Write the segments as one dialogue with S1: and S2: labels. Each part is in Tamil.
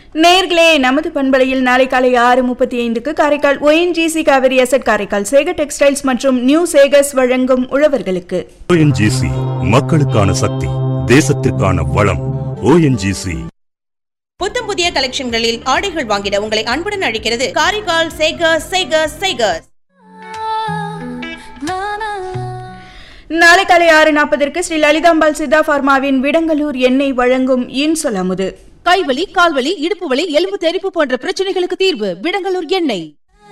S1: நேர்களே நமது பண்பலையில் நாளை காலை ஆறு முப்பத்தி ஐந்துக்கு Karaikal ONGC Kaveri asset Karaikal Sekar textiles மற்றும் நியூ சேகர்ஸ் வழங்கும் உழவர்களுக்கு
S2: ஓஎன்ஜிசி மக்களுக்கான சக்தி தேசத்திற்கான வளம் ஓஎன்ஜிசி
S3: புத்தம் புதிய கலெக்ஷன்களில் ஆடைகள் வாங்கிட உங்களை அன்புடன் அழைக்கிறது காரைக்கால் சேகர்ஸ் சேகர்ஸ் சேகர்ஸ்
S1: நாளை காலை ஆறு நாற்பதற்கு ஸ்ரீ லலிதாம்பாள் சித்தா பார்மாவின் விடங்கலூர் எண்ணெய் வழங்கும் இன்சொலமுது
S4: கைவலி கால்வலி இடுப்பு வலி எலும்பு தெறிப்பு போன்ற பிரச்சனைகளுக்கு தீர்வு விடங்கலூர் எண்ணெய்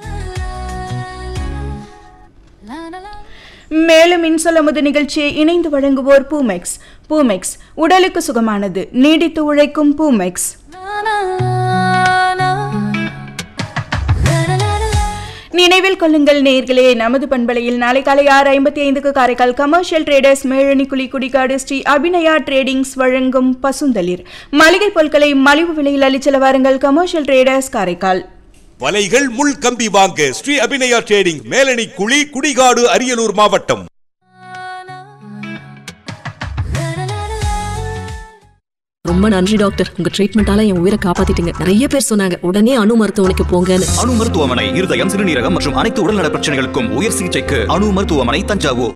S1: மேலும் இன்சொலமுது நிகழ்ச்சியை இணைந்து வழங்குவோர் பூமெக்ஸ் பூமெக்ஸ் உடலுக்கு சுகமானது நீடித்து உழைக்கும் பூமெக்ஸ் நினைவில் கொள்ளுங்கள் நேர்களே நமது பண்பலையில் நாளை காலை ஆறு ஐம்பத்தி ஐந்துக்கு Karaikal commercial traders Melanikuzhi Kudikkadu Sri Abhinaya tradings வழங்கும் பசுந்தளிர் மளிகை பொருட்களை மலிவு விலையில் அளிச்சல வாருங்கள் கமர்ஷியல் ட்ரேடர்ஸ் காரைக்கால்
S5: வலைகள் முள் கம்பி வாங்க ஸ்ரீ அபிநயா ட்ரேடிங் மேலணி குழி குடிகாடு அரியலூர் மாவட்டம்
S6: ரொம்ப நன்றி டாக்டர் உங்க ட்ரீட்மெண்டால என் உயிரை காப்பாத்திட்டீங்க நிறைய பேர் சொன்னாங்க உடனே அணு மருத்துவமனைக்கு போங்கன்னு
S7: அணு மருத்துவமனை இருதயம் சிறுநீரகம் மற்றும் அனைத்து உடல்நல பிரச்சனைகளுக்கும் உயர் சிகிச்சைக்கு அணு மருத்துவமனை தஞ்சாவூர்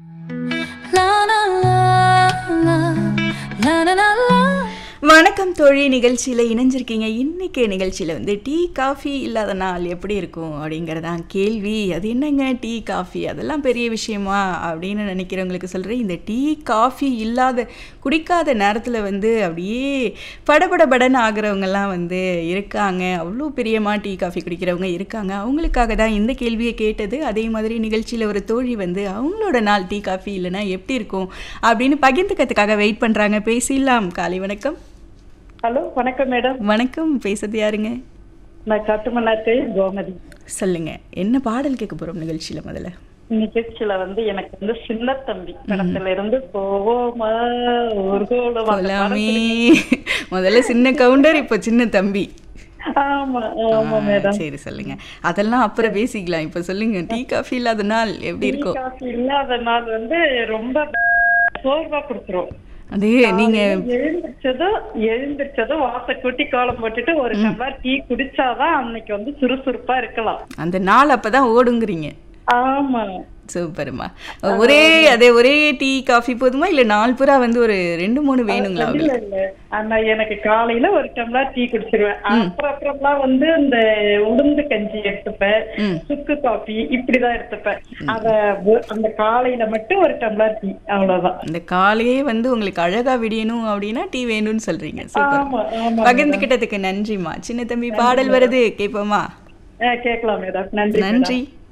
S1: வணக்கம் தோழி நிகழ்ச்சியில் இணைஞ்சிருக்கீங்க இன்னைக்கு நிகழ்ச்சியில் வந்து டீ காஃபி இல்லாத நாள் எப்படி இருக்கும் அப்படிங்கிறதான் கேள்வி அது என்னங்க டீ காஃபி அதெல்லாம் பெரிய விஷயமா அப்படின்னு நினைக்கிறவங்களுக்கு சொல்கிறேன் இந்த டீ காஃபி இல்லாத குடிக்காத நேரத்தில் வந்து அப்படியே படபடபடன்னு ஆகிறவங்கெல்லாம் வந்து இருக்காங்க அவ்வளோ பிரியமா டீ காஃபி குடிக்கிறவங்க இருக்காங்க அவங்களுக்காக தான் இந்த கேள்வியை கேட்டது அதே மாதிரி நிகழ்ச்சியில் ஒரு தோழி வந்து அவங்களோட நாள் டீ காஃபி இல்லைன்னா எப்படி இருக்கும் அப்படின்னு பகிர்ந்துக்கிறதுக்காக வெயிட் பண்ணுறாங்க பேசிடலாம் காலை வணக்கம்
S8: ஹலோ வணக்கம் மேடம்
S1: வணக்கம் பேசுறது யாருங்க
S8: நான் கட்டுமன்னாத்தை கோமதி
S1: சொல்லுங்க என்ன பாடல் கேட்க போறோம் நிகழ்ச்சியில முதல்ல
S8: நிகழ்ச்சியில வந்து எனக்கு வந்து சின்ன தம்பி படத்துல இருந்து போவோமா ஒரு கோலம் அந்த
S1: போலாமே
S8: படத்துல-
S1: முதல்ல சின்ன கவுண்டர் இப்போ சின்ன தம்பி
S8: ஆமா ஆமா
S1: ஆ,
S8: மேடம்
S1: சரி சொல்லுங்க அதெல்லாம் அப்புறம் பேசிக்கலாம் இப்போ சொல்லுங்க டீ காஃபி இல்லாத நாள் எப்படி இருக்கும்
S8: காசு இல்லாத நாள் வந்து ரொம்ப சோர்வா கொடுத்துரும்
S1: அது நீங்க
S8: எழுந்திரிச்சதும் எழுந்திரிச்சதும் வாச கூட்டி கோலம் போட்டுட்டு ஒரு டம்ளர் டீ குடிச்சாதான் அன்னைக்கு வந்து சுறுசுறுப்பா இருக்கலாம்
S1: அந்த நாள் அப்பதான் ஓடுங்கிறீங்க
S8: ஆமா
S1: சூப்பர்மா ஒரே அதே ஒரே டீ காஃபி போதுமா இல்ல நாள் பூரா வந்து ஒரு ரெண்டு மூணு வேணுங்களா
S8: இல்ல
S1: உங்களுக்கு
S8: இல்ல ஆனா எனக்கு காலையில ஒரு டம்ளர் டீ குடிச்சிருவேன் அப்புறம் அப்புறம்லாம் வந்து இந்த உளுந்து கஞ்சி எடுத்துப்பேன்
S1: ம்.
S8: சுக்கு காபி இப்படிதான் எடுத்துப்பேன் அத ஒ- அந்த காலையில மட்டும் ஒரு டம்ளர் டீ அவ்வளவுதான்
S1: அந்த காலையே வந்து உங்களுக்கு அழகா விடியணும் அப்படின்னா டீ வேணும்னு சொல்றீங்க சூப்பர்
S8: ஆமா ஆமா
S1: பகிர்ந்துகிட்டதுக்கு நன்றிம்மா சின்ன தம்பி பாடல் வருது கேட்போமா
S8: அஹ் கேட்கலாம் மேடம் நன்றி மேடம்.
S1: நன்றி